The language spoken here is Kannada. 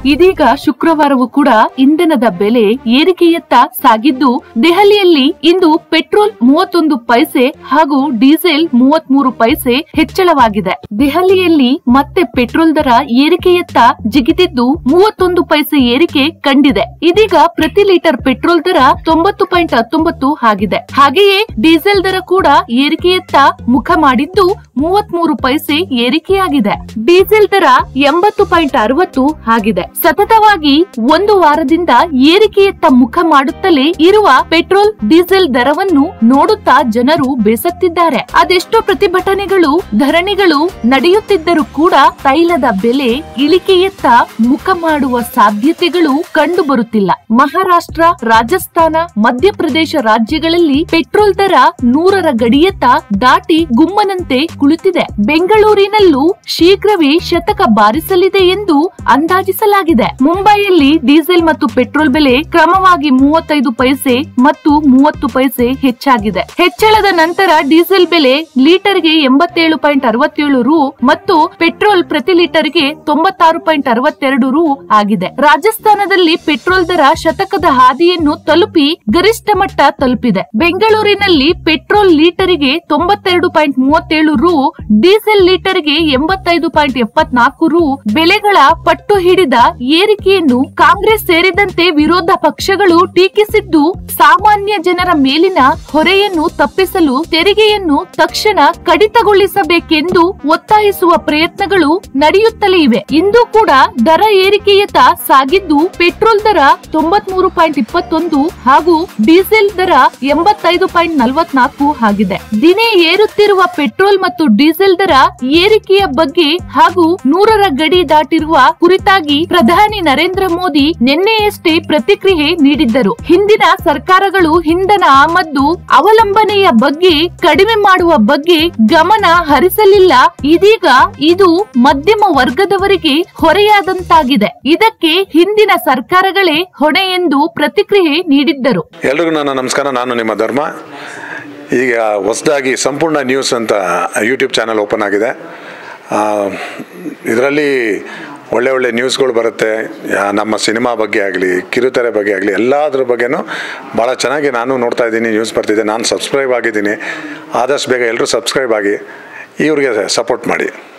ಇದೀಗ ಶುಕ್ರವಾರವೂ ಕೂಡ ಇಂಧನದ ಬೆಲೆ ಏರಿಕೆಯತ್ತ ಸಾಗಿದ್ದು ದೆಹಲಿಯಲ್ಲಿ ಇಂದು ಪೆಟ್ರೋಲ್ ಮೂವತ್ತೊಂದು ಪೈಸೆ ಹಾಗೂ ಡೀಸೆಲ್ ಮೂವತ್ಮೂರು ಪೈಸೆ ಹೆಚ್ಚಳವಾಗಿದೆ ದೆಹಲಿಯಲ್ಲಿ ಮತ್ತೆ ಪೆಟ್ರೋಲ್ ದರ ಏರಿಕೆಯತ್ತ ಜಿಗಿದಿದ್ದು ಮೂವತ್ತೊಂದು ಪೈಸೆ ಏರಿಕೆ ಕಂಡಿದೆ ಇದೀಗ ಪ್ರತಿ ಲೀಟರ್ ಪೆಟ್ರೋಲ್ ದರ ತೊಂಬತ್ತು ಪಾಯಿಂಟ್ ಹತ್ತೊಂಬತ್ತು ಆಗಿದೆ ಹಾಗೆಯೇ ಡೀಸೆಲ್ ದರ ಕೂಡ ಏರಿಕೆಯತ್ತ ಮುಖ ಮಾಡಿದ್ದು ಮೂವತ್ಮೂರು ಪೈಸೆ ಏರಿಕೆಯಾಗಿದೆ ಡೀಸೆಲ್ ದರ ಎಂಬತ್ತು ಪಾಯಿಂಟ್ ಅರವತ್ತು ಆಗಿದೆ ಸತತವಾಗಿ ಒಂದು ವಾರದಿಂದ ಏರಿಕೆಯತ್ತ ಮುಖ ಮಾಡುತ್ತಲೇ ಇರುವ ಪೆಟ್ರೋಲ್ ಡೀಸೆಲ್ ದರವನ್ನು ನೋಡುತ್ತಾ ಜನರು ಬೇಸತ್ತಿದ್ದಾರೆ ಅದೆಷ್ಟೋ ಪ್ರತಿಭಟನೆಗಳು ಧರಣಿಗಳು ನಡೆಯುತ್ತಿದ್ದರೂ ಕೂಡ ತೈಲದ ಬೆಲೆ ಇಳಿಕೆಯತ್ತ ಮುಖ ಮಾಡುವ ಸಾಧ್ಯತೆಗಳು ಕಂಡು ಬರುತ್ತಿಲ್ಲ ಮಹಾರಾಷ್ಟ್ರ ರಾಜಸ್ಥಾನ ಮಧ್ಯಪ್ರದೇಶ ರಾಜ್ಯಗಳಲ್ಲಿ ಪೆಟ್ರೋಲ್ ದರ ನೂರರ ಗಡಿಯತ್ತ ದಾಟಿ ಗುಮ್ಮನಂತೆ ಕುಳಿತಿದೆ ಬೆಂಗಳೂರಿನಲ್ಲೂ ಶೀಘ್ರವೇ ಶತಕ ಬಾರಿಸಲಿದೆ ಎಂದು ಅಂದಾಜಿಸಲಾಗಿದೆ ಮುಂಬೈಯಲ್ಲಿ ಡೀಸೆಲ್ ಮತ್ತು ಪೆಟ್ರೋಲ್ ಬೆಲೆ ಕ್ರಮವಾಗಿ ಮೂವತ್ತೈದು ಪೈಸೆ ಮತ್ತು ಮೂವತ್ತು ಪೈಸೆ ಹೆಚ್ಚಾಗಿದೆ ಹೆಚ್ಚಳದ ನಂತರ ಡೀಸೆಲ್ ಬೆಲೆ ಲೀಟರ್ಗೆ ಎಂಬತ್ತೇಳು ಪಾಯಿಂಟ್ ಅರವತ್ತೇಳು ರು ಮತ್ತು ಪೆಟ್ರೋಲ್ ಪ್ರತಿ ಲೀಟರ್ಗೆ ತೊಂಬತ್ತಾರು ಪಾಯಿಂಟ್ ಅರವತ್ತೆರಡು ರು ಆಗಿದೆ ರಾಜಸ್ಥಾನದಲ್ಲಿ ಪೆಟ್ರೋಲ್ ದರ ಶತಕದ ಹಾದಿಯನ್ನು ತಲುಪಿ ಗರಿಷ್ಠ ಮಟ್ಟ ತಲುಪಿದೆ ಬೆಂಗಳೂರಿನಲ್ಲಿ ಪೆಟ್ರೋಲ್ ಲೀಟರಿಗೆ ತೊಂಬತ್ತೆರಡು ಪಾಯಿಂಟ್ ಮೂವತ್ತೇಳು ರು ಡೀಸೆಲ್ ಲೀಟರ್ಗೆ ಎಂಬತ್ತೈದು ಪಾಯಿಂಟ್ ಎಪ್ಪತ್ನಾಲ್ಕು ರು ಬೆಲೆಗಳ ಪಟ್ಟು ಹಿಡಿದ ಏರಿಕೆಯನ್ನು ಕಾಂಗ್ರೆಸ್ ಸೇರಿದಂತೆ ವಿರೋಧ ಪಕ್ಷಗಳು ಟೀಕಿಸಿದ್ದು ಸಾಮಾನ್ಯ ಜನರ ಮೇಲಿನ ಹೊರೆಯನ್ನು ತಪ್ಪಿಸಲು ತೆರಿಗೆಯನ್ನು ತಕ್ಷಣ ಕಡಿತಗೊಳಿಸಬೇಕೆಂದು ಒತ್ತಾಯಿಸುವ ಪ್ರಯತ್ನಗಳು ನಡೆಯುತ್ತಲೇ ಇವೆ ಇಂದು ಕೂಡ ದರ ಏರಿಕೆಯತ್ತ ಸಾಗಿದ್ದು ಪೆಟ್ರೋಲ್ ದರ ತೊಂಬತ್ಮೂರು ಪಾಯಿಂಟ್ ಇಪ್ಪತ್ತೊಂದು ಹಾಗೂ ಡೀಸೆಲ್ ದರ ಎಂಬತ್ತೈದು ಪಾಯಿಂಟ್ ನಲವತ್ನಾಲ್ಕು ಆಗಿದೆ ದಿನೇ ಏರುತ್ತಿರುವ ಪೆಟ್ರೋಲ್ ಮತ್ತು ಡೀಸೆಲ್ ದರ ಏರಿಕೆಯ ಬಗ್ಗೆ ಹಾಗೂ ನೂರರ ಗಡಿ ದಾಟಿರುವ ಕುರಿತಾಗಿ ಪ್ರಧಾನಿ ನರೇಂದ್ರ ಮೋದಿ ನಿನ್ನೆಯಷ್ಟೇ ಪ್ರತಿಕ್ರಿಯೆ ನೀಡಿದ್ದರು ಹಿಂದಿನ ಸರ್ಕಾರಗಳು ಇಂಧನ ಆಮದು ಅವಲಂಬನೆಯ ಬಗ್ಗೆ ಕಡಿಮೆ ಮಾಡುವ ಬಗ್ಗೆ ಗಮನ ಹರಿಸಲಿಲ್ಲ ಇದೀಗ ಇದು ಮಧ್ಯಮ ವರ್ಗದವರಿಗೆ ಹೊರೆಯಾದಂತಾಗಿದೆ ಇದಕ್ಕೆ ಹಿಂದಿನ ಸರ್ಕಾರಗಳೇ ಹೊಣೆ ಎಂದು ಪ್ರತಿಕ್ರಿಯೆ ನೀಡಿದ್ದರು ಎಲ್ರಿಗೂ ನನ್ನ ನಮಸ್ಕಾರ ನಾನು ನಿಮ್ಮ ಧರ್ಮ ಈಗ ಹೊಸದಾಗಿ ಸಂಪೂರ್ಣ ನ್ಯೂಸ್ ಅಂತ ಯೂಟ್ಯೂಬ್ ಚಾನಲ್ ಓಪನ್ ಆಗಿದೆ ಇದರಲ್ಲಿ ಒಳ್ಳೆ ಒಳ್ಳೆ ನ್ಯೂಸ್ಗಳು ಬರುತ್ತೆ ಯಾ- ನಮ್ಮ ಸಿನಿಮಾ ಬಗ್ಗೆ ಆಗಲಿ ಕಿರುತೆರೆ ಬಗ್ಗೆ ಆಗಲಿ ಎಲ್ಲದ್ರ ಬಗ್ಗೆನೂ ಭಾಳ ಚೆನ್ನಾಗಿ ನಾನು ನೋಡ್ತಾ ಇದ್ದೀನಿ ನ್ಯೂಸ್ ಬರ್ತಿದೆ ನಾನು ಸಬ್ಸ್ಕ್ರೈಬ್ ಆಗಿದ್ದೀನಿ ಆದಷ್ಟು ಬೇಗ ಎಲ್ಲರೂ ಸಬ್ಸ್ಕ್ರೈಬ್ ಆಗಿ ಇವ್ರಿಗೆ ಸಪೋರ್ಟ್ ಮಾಡಿ